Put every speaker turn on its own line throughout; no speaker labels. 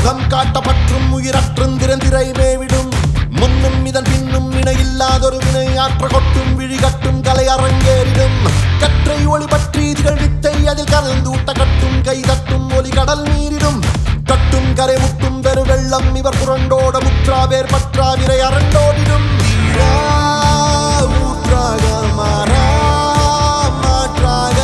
முகம் காட்டப்பற்றும் உயிரற்றும் திறந்திரை மேவிடும் முன்னும் இதன் பின்னும் இணையில்லாதொரு வினை ஆற்ற கொட்டும் விழிகட்டும் கலை அரங்கேறிடும் கற்றை ஒளி பற்றி திகழ் வித்தை அதில் கலந்தூட்ட கட்டும் கை தட்டும் ஒலி கடல் நீரிடும் கட்டும் கரை முட்டும் பெரு வெள்ளம் இவர் புரண்டோட முற்றா வேர் பற்றா விரை அரண்டோடிடும் வீழா ஊற்றாக மாறா மாற்றாக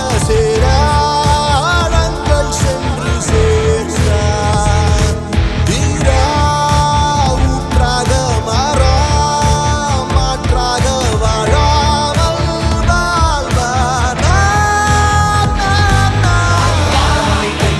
சேராழங்கள் சென்று சேர்ந்தார் வீரா ஊற்றாக மாறா மாற்றாக வாழாமல் வாழ்வார் நான், நான், நான்.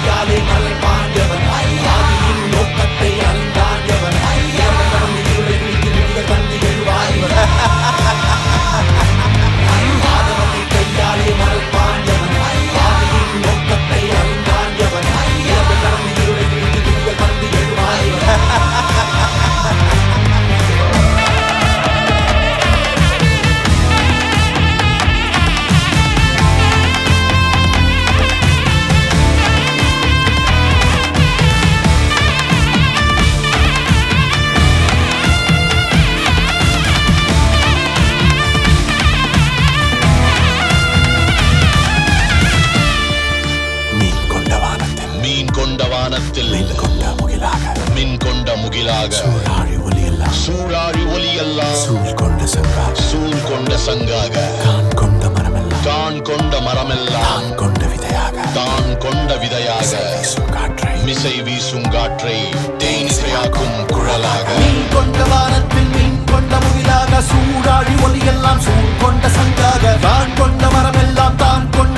மீன் கொண்ட வானத்தில்
மீன் கொண்ட வானத்தில்
மீன் கொண்ட முகிலாக
மின் கொண்ட முகிலாக
சூழாழி ஒலியெல்லாம்
சூழாழி ஒலியெல்லாம்
சூழ் கொண்ட சங்காக
சூழ் கொண்ட சங்காக
கான் கொண்ட மரமெல்லாம்
தான் கொண்ட மரமெல்லாம்
தான் கொண்ட விதையாக
தான் கொண்ட விதையாக
வீசும் காற்றை
மிசை வீசும் காற்றை தேனிசையாக்கும் குழலாக
மீன் கொண்ட வானத்தில் மீன் கொண்ட முகிலாக சூடாழி ஒலியெல்லாம் சூழ் கொண்ட சங்காக தான் கொண்ட மரமெல்லாம் தான் கொண்ட